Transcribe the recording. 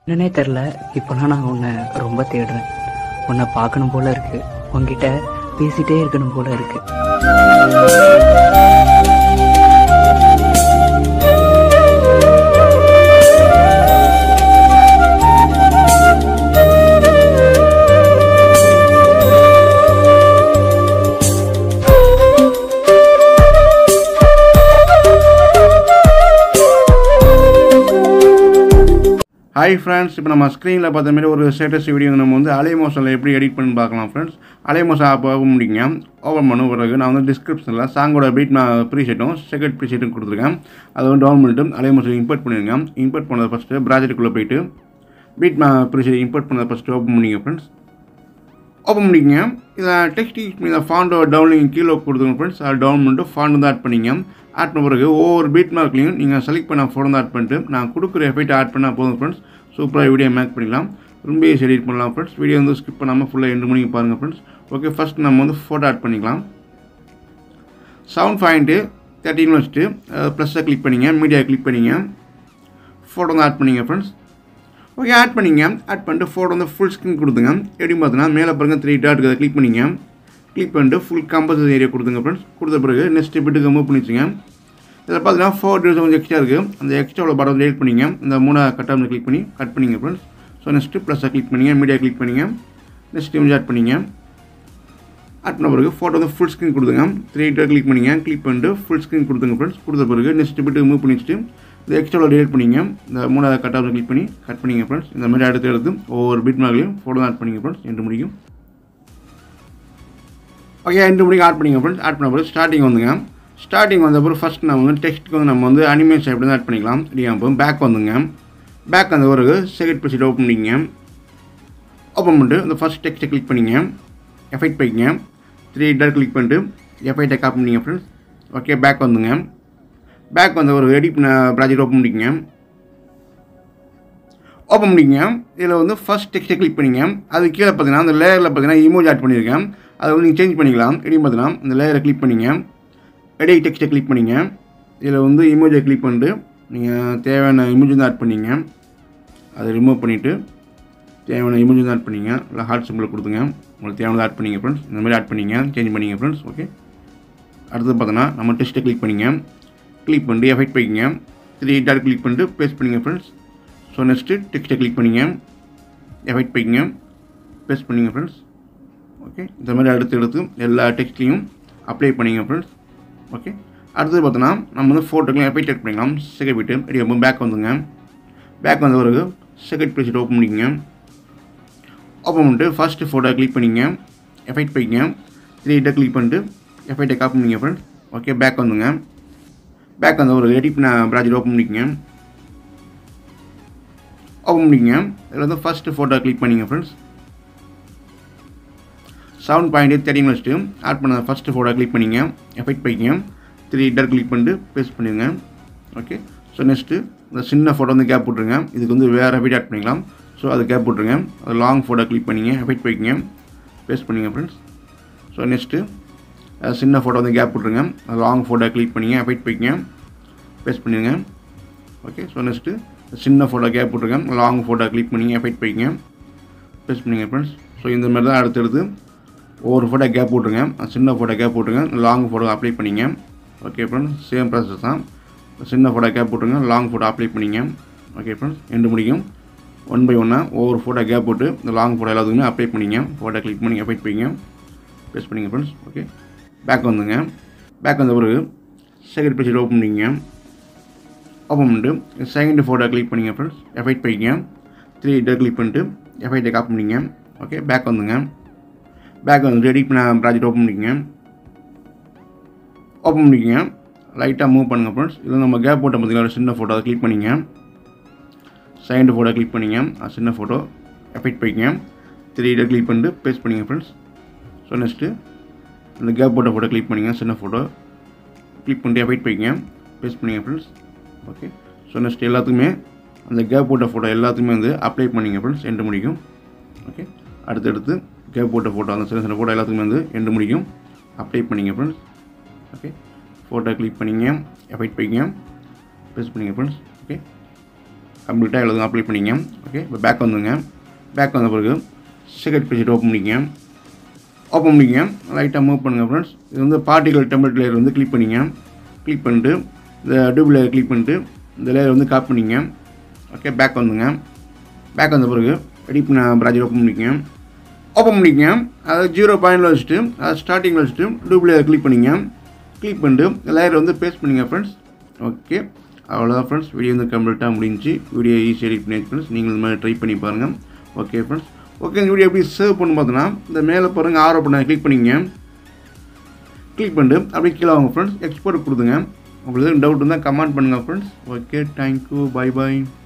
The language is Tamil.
என்னன்னே தெரில இப்போலாம் நான் உன்னை ரொம்ப தேடுறேன் உன்னை பார்க்கணும் போல இருக்கு உன்கிட்ட பேசிட்டே இருக்கணும் போல இருக்கு ஹாய் ஃப்ரெண்ட்ஸ் இப்போ நம்ம ஸ்க்ரீனில் பார்த்த மாதிரி ஒரு ஸ்டேட்டஸ் வீடியோ நம்ம வந்து அலைமோசனில் எப்படி எடிட் பண்ணி பார்க்கலாம் ஃப்ரெண்ட்ஸ் அலைமோசா ஆப் ஓப்பன் முடிங்க ஓப்பன் பண்ண பிறகு நான் வந்து டிஸ்கிரிப்ஷனில் சாங்கோட பீட் நான் ப்ரீசெட்டும் செகண்ட் ப்ரீசெட்டும் கொடுத்துருக்கேன் அதை வந்து டவுன் பண்ணிட்டு அலைமோசில் இம்போர்ட் பண்ணிடுங்க இம்போர்ட் பண்ணதை ஃபஸ்ட்டு ப்ராஜெக்ட்டுக்குள்ளே போயிட்டு பீட் நான் ப்ரீசெட் இம்போர்ட் பண்ணதை ஃபஸ்ட்டு ஓப்பன் பண்ணிங்க ஃப்ரெண்ட்ஸ் ஓப்பன் பண்ணிக்கங்க இதில் டெக்ஸ்ட் இந்த ஃபாண்டோ டவுன்லிங் கீழே கொடுத்துங்க ஃப்ரெண்ட்ஸ் அதை டவுன் பண்ணிட்டு ஃபாண்ட் வந்து ஆட் பண்ணிங்க ஆட் பண்ண பிறகு ஒவ்வொரு பீட் மார்க்லையும் நீங்கள் செலக்ட் பண்ண ஃபோட்டோ ஆட் பண்ணிட்டு நான் கொடுக்குற எஃபெக்ட் ஆட் பண்ணால் போதும் ஃப்ரெண்ட்ஸ் சூப்பராக வீடியோ மேக் பண்ணிக்கலாம் ரொம்ப ஈஸி எடிட் பண்ணலாம் ஃப்ரெண்ட்ஸ் வீடியோ வந்து ஸ்கிப் பண்ணாமல் ஃபுல்லாக ரெண்டு மணிக்கு பாருங்கள் ஃப்ரெண்ட்ஸ் ஓகே ஃபஸ்ட் நம்ம வந்து ஃபோட்டோ ஆட் பண்ணிக்கலாம் சவுண்ட் பாயிண்ட்டு தேர்ட்டின்னு வச்சுட்டு ப்ளஸ்ஸை கிளிக் பண்ணிங்க மீடியா கிளிக் பண்ணிங்க ஃபோட்டோ வந்து ஆட் பண்ணிங்க ஃப்ரெண்ட்ஸ் ஓகே ஆட் பண்ணிங்க ஆட் பண்ணிட்டு ஃபோட்டோ வந்து ஃபுல் ஸ்க்ரீன் கொடுத்துங்க எப்படின்னு பார்த்தீங்கன்னா மேலே பாருங்க த்ரீ டாட் அதை கிளிக் பண்ணிங்க கிளிக் பண்ணிட்டு ஃபுல் கம்பல்சரி ஏரியா கொடுத்துங்க ஃப்ரெண்ட்ஸ் கொடுத்த பிறகு நெக்ஸ்ட் பிட்டுக்கு மூவ் பண்ணிச்சுங்க இதில் பார்த்தீங்கன்னா ஃபோர் டேஸ் கொஞ்சம் எக்ஸ்ட்ரா இருக்குது அந்த எக்ஸ்ட்ராவில் படம் டேட் பண்ணிங்க இந்த மூணு கட்டாக கிளிக் பண்ணி கட் பண்ணிங்க ஃப்ரெண்ட்ஸ் ஸோ நெக்ஸ்ட்டு ப்ளஸ்ஸை கிளிக் பண்ணிங்க மீடியா கிளிக் பண்ணிங்க நெக்ஸ்ட் இமேஜ் ஆட் பண்ணிங்க ஆட் பண்ண பிறகு ஃபோட்டோ வந்து ஃபுல் ஸ்க்ரீன் கொடுத்துங்க த்ரீ டாட் கிளிக் பண்ணிங்க கிளிக் பண்ணிட்டு ஃபுல் ஸ்க்ரீன் கொடுத்துங்க ஃப்ரெண்ட்ஸ் கொடுத்த பிறகு நெக்ஸ்ட் பிட்டு மூவ் பண்ணிச்சுட்டு இந்த எக்ஸ்ட்ராவில் டேட் பண்ணிங்க இந்த மூணாவது கட்டாக கிளிக் பண்ணி கட் பண்ணிங்க ஃப்ரெண்ட்ஸ் இந்த மாதிரி அடுத்து எடுத்து ஒவ்வொரு பிட் மேலேயும் ஃபோட்டோ ஆட் பண்ணிங்க ஃப்ரெண்ட்ஸ் ரெண்டு முடியும் ஓகே ரெண்டு மணிக்கு ஆட் பண்ணிங்க ஃப்ரெண்ட்ஸ் ஆட் பண்ண பிறகு ஸ்டார்டிங் வந்துங்க ஸ்டார்டிங் வந்த பிறகு ஃபஸ்ட் நம்ம வந்து டெக்ஸ்ட்டுக்கு வந்து நம்ம வந்து அனிமேஷன் எப்படி தான் ஆட் பண்ணிக்கலாம் இப்போ பேக் வந்துங்க பேக் வந்த பிறகு செகண்ட் ப்ரெசிட் ஓப்பன் பண்ணிங்க ஓப்பன் பண்ணிட்டு இந்த ஃபஸ்ட் டெக்ஸ்ட்டை கிளிக் பண்ணிங்க எஃபெக்ட் போய்க்கிங்க த்ரீ டர் கிளிக் பண்ணிட்டு எஃபெக்டை காப்பி பண்ணிங்க ஃப்ரெண்ட்ஸ் ஓகே பேக் வந்துங்க பேக் வந்த ஒரு எடிட் பண்ண ப்ராஜெக்ட் ஓப்பன் பண்ணிக்கங்க ஓப்பன் பண்ணிக்கங்க இதில் வந்து ஃபஸ்ட் டெக்ஸ்ட்டை கிளிக் பண்ணிங்க அது கீழே பார்த்தீங்கன்னா அந்த லேயரில் பார்த்தீங்கன்னா இமோஜ் ஆட் பண்ணியிருக்கேன் அதை வந்து நீங்கள் சேஞ்ச் பண்ணிக்கலாம் எப்படின்னு பார்த்தீங்கன்னா இந்த லேயரை கிளிக் பண்ணிங்க எடிட் டெக்ஸ்ட்டை கிளிக் பண்ணிங்க இதில் வந்து இமோஜை கிளிக் பண்ணிட்டு நீங்கள் தேவையான இமேஜ் வந்து ஆட் பண்ணிங்க அதை ரிமூவ் பண்ணிவிட்டு தேவையான இமேஜ் வந்து ஆட் பண்ணிங்க இல்லை ஹார்ட் சிம்பிள் கொடுத்துங்க உங்களுக்கு தேவையானதை ஆட் பண்ணிங்க ஃப்ரெண்ட்ஸ் இந்த மாதிரி ஆட் பண்ணிங்க சேஞ்ச் பண்ணிங்க ஃப்ரெண்ட்ஸ் ஓகே அடுத்தது பார்த்தோன்னா நம்ம டெஸ்ட்டை கிளிக் பண்ணிங்க கிளிக் பண்ணிட்டு எஃபெக்ட் போய்க்கிங்க த்ரீ டாட் கிளிக் பண்ணிட்டு பேஸ்ட் பண்ணிங்க ஃப்ரெண்ட்ஸ் ஸோ நெக்ஸ்ட்டு டெக்ஸ்ட்டை கிளிக் பண்ணிங்க எஃபெக்ட் போய்க்கிங்க பேஸ்ட் பண்ணிங்க ஃப்ரெண்ட்ஸ் ஓகே இந்த மாதிரி அடுத்து எடுத்து எல்லா டெக்ஸ்ட்லையும் அப்ளை பண்ணிங்க ஃப்ரெண்ட்ஸ் ஓகே அடுத்தது பார்த்தோன்னா நம்ம வந்து ஃபோட்டோக்கெலாம் எஃபெக்ட் ஆட் பண்ணிக்கலாம் செகண்ட் போய்ட்டு ரெடி ஆகும் பேக் வந்துங்க பேக் வந்த பிறகு செகண்ட் பேஜ் ஓப்பன் பண்ணிக்கங்க ஓப்பன் பண்ணிட்டு ஃபஸ்ட்டு ஃபோட்டோ கிளிக் பண்ணிங்க எஃபெக்ட் போய்க்கிங்க த்ரீ டே கிளிக் பண்ணிட்டு எஃபெக்டை காப்பி பண்ணிங்க ஃப்ரெண்ட்ஸ் ஓகே பேக் வந்துங்க பேக் வந்து ஒரு எடிட் பண்ண ப்ராஜெக்ட் ஓப்பன் பண்ணிக்கங்க ஓப்பன் பண்ணிக்கங்க இதில் வந்து ஃபஸ்ட்டு ஃபோட்டோ கிளிக் பண்ணிங்க ஃப்ரெண்ட்ஸ் சவுண்ட் பாயிண்ட்டு தேர்ட்டின் வச்சுட்டு ஆட் பண்ண ஃபஸ்ட்டு ஃபோட்டோ கிளிக் பண்ணிங்க எஃபெக்ட் போய்க்கிங்க த்ரீ டர் கிளிக் பண்ணிட்டு பேஸ்ட் பண்ணிடுங்க ஓகே ஸோ நெக்ஸ்ட்டு இந்த சின்ன ஃபோட்டோ வந்து கேப் போட்டுருங்க இதுக்கு வந்து வேறு எஃபெக்ட் ஆட் பண்ணிக்கலாம் ஸோ அது கேப் போட்டுருங்க அது லாங் ஃபோட்டோ கிளிக் பண்ணிங்க எஃபெக்ட் போய்க்கிங்க பேஸ்ட் பண்ணிங்க ஃப்ரெண்ட்ஸ் ஸோ நெக்ஸ்ட்டு சின்ன ஃபோட்டோ வந்து கேப் போட்டுருங்க அது லாங் ஃபோட்டோ கிளிக் பண்ணிங்க எஃபெக்ட் போய்க்கிங்க பேஸ்ட் பண்ணிடுங்க ஓகே ஸோ நெக்ஸ்ட்டு சின்ன ஃபோட்டோ கேப் போட்டுருங்க லாங் ஃபோட்டோ கிளிக் பண்ணிங்க எஃபெக்ட் போய்க்கிங்க பேஸ்ட் பண்ணிங்க ஃப்ரெண்ட்ஸ் ஸோ இந்த மாதிரி தான் அடுத்தடுத்து ஒவ்வொரு ஃபோட்டோ கேப் போட்டுருங்க சின்ன ஃபோட்டோ கேப் போட்டுருங்க லாங் ஃபோட்டோ அப்ளை பண்ணிங்க ஓகே ஃப்ரெண்ட்ஸ் சேம் ப்ராசஸ் தான் சின்ன ஃபோட்டோ கேப் போட்டுருங்க லாங் ஃபோட்டோ அப்ளை பண்ணிங்க ஓகே ஃப்ரெண்ட்ஸ் ரெண்டு முடிக்கும் ஒன் பை ஒன்னாக ஒவ்வொரு ஃபோட்டோ கேப் போட்டு இந்த லாங் ஃபோட்டோ எல்லாத்துக்குமே அப்ளை பண்ணிங்க ஃபோட்டோ கிளிக் பண்ணி எஃபெக்ட் பண்ணிங்க பேஸ்ட் பண்ணிங்க ஃப்ரெண்ட்ஸ் ஓகே பேக் வந்துங்க பேக் வந்த பிறகு செகண்ட் பேஜ் ஓப்பன் பண்ணிங்க ஓப்பன் பண்ணிட்டு செகண்ட் ஃபோட்டோ கிளிக் பண்ணிங்க ஃப்ரெண்ட்ஸ் எஃபெக்ட் போய்க்கிங்க த்ரீ டே கிளிக் பண்ணிட்டு எஃபெக்டை காப்பி பண்ணிங்க ஓகே பேக் வந்துங்க பேக் வந்து ரெடி பண்ண ப்ராஜெக்ட் ஓப்பன் பண்ணிக்கங்க ஓப்பன் பண்ணிக்கங்க லைட்டாக மூவ் பண்ணுங்கள் ஃப்ரெண்ட்ஸ் இது நம்ம கேப் போட்ட பார்த்தீங்கன்னா சின்ன ஃபோட்டோ அதை கிளிக் பண்ணிங்க செகண்ட் ஃபோட்டோ கிளிக் பண்ணிங்க அது சின்ன ஃபோட்டோ எஃபெக்ட் போய்க்கிங்க த்ரீ டே கிளிக் பண்ணிட்டு பேஸ்ட் பண்ணிங்க ஃப்ரெண்ட்ஸ் ஸோ நெக்ஸ்ட்டு அந்த கேப் போட்ட ஃபோட்டோ கிளிக் பண்ணிங்க சின்ன ஃபோட்டோ கிளிக் பண்ணிட்டு எஃபெக்ட் போய்க்கிங்க பேஸ்ட் பண்ணிங்க ஃப்ரெண்ட்ஸ் ஓகே ஸோ நெக்ஸ்ட் எல்லாத்துக்குமே அந்த கேப் போட்ட ஃபோட்டோ எல்லாத்துக்குமே வந்து அப்ளை பண்ணிங்க ஃப்ரெண்ட்ஸ் எண்டு முடிக்கும் ஓகே அடுத்தடுத்து கேப் போட்ட ஃபோட்டோ அந்த சின்ன சின்ன ஃபோட்டோ எல்லாத்துக்குமே வந்து எண்டு முடிக்கும் அப்ளை பண்ணிங்க ஃப்ரெண்ட்ஸ் ஓகே ஃபோட்டோ கிளிக் பண்ணிங்க எஃபெக்ட் போய்க்கிங்க பேஸ்ட் பண்ணிங்க ஃப்ரெண்ட்ஸ் ஓகே கம்ப்ளீட்டாக எழுதுங்க அப்ளை பண்ணிங்க ஓகே இப்போ பேக் வந்துங்க பேக் வந்த பிறகு செகண்ட் பேஜ் ஓப்பன் பண்ணிங்க ஓப்பன் பண்ணிங்க லைட்டாக மூவ் பண்ணுங்கள் ஃப்ரெண்ட்ஸ் இது வந்து பார்ட்டிகல் டெம்ப்ளேட் லேயர் வந்து கிளிக் பண்ணிங்க கிளிக் பண்ணிட்டு இந்த டூப் லேயர் கிளிக் பண்ணிட்டு இந்த லேயர் வந்து காப்பி பண்ணிங்க ஓகே பேக் வந்துங்க பேக் வந்த பிறகு எடிட் பண்ண ப்ராஜெக்ட் ஓப்பன் பண்ணிக்கங்க ஓப்பன் பண்ணிக்கங்க அதை ஜீரோ பாயிண்டில் வச்சுட்டு அதை ஸ்டார்டிங்கில் வச்சுட்டு டூப் லேயர் கிளிக் பண்ணிங்க கிளிக் பண்ணிட்டு லேயர் வந்து பேஸ்ட் பண்ணிங்க ஃப்ரெண்ட்ஸ் ஓகே அவ்வளோதான் ஃப்ரெண்ட்ஸ் வீடியோ வந்து கம்ப்ளீட்டாக முடிஞ்சு வீடியோ ஈஸி எடிட் பண்ணி ஃப்ரெண்ட்ஸ் நீங்கள் இந்த மாதிரி ட்ரை பண்ணி பாருங்கள் ஓகே ஃப்ரெண்ட்ஸ் ஓகே இந்த வீடியோ எப்படி சேவ் பண்ணு பார்த்தோன்னா இந்த மேலே பாருங்கள் ஆரோ பண்ண கிளிக் பண்ணிங்க கிளிக் பண்ணிட்டு அப்படியே கீழே வாங்க ஃப்ரெண்ட்ஸ் எக்ஸ்போர்ட் கொடுத்துங்க உங்களுக்கு டவுட் இருந்தால் கமெண்ட் பண்ணுங்கள் ஃப்ரெண்ட்ஸ் ஓகே தேங்க்யூ பை பாய்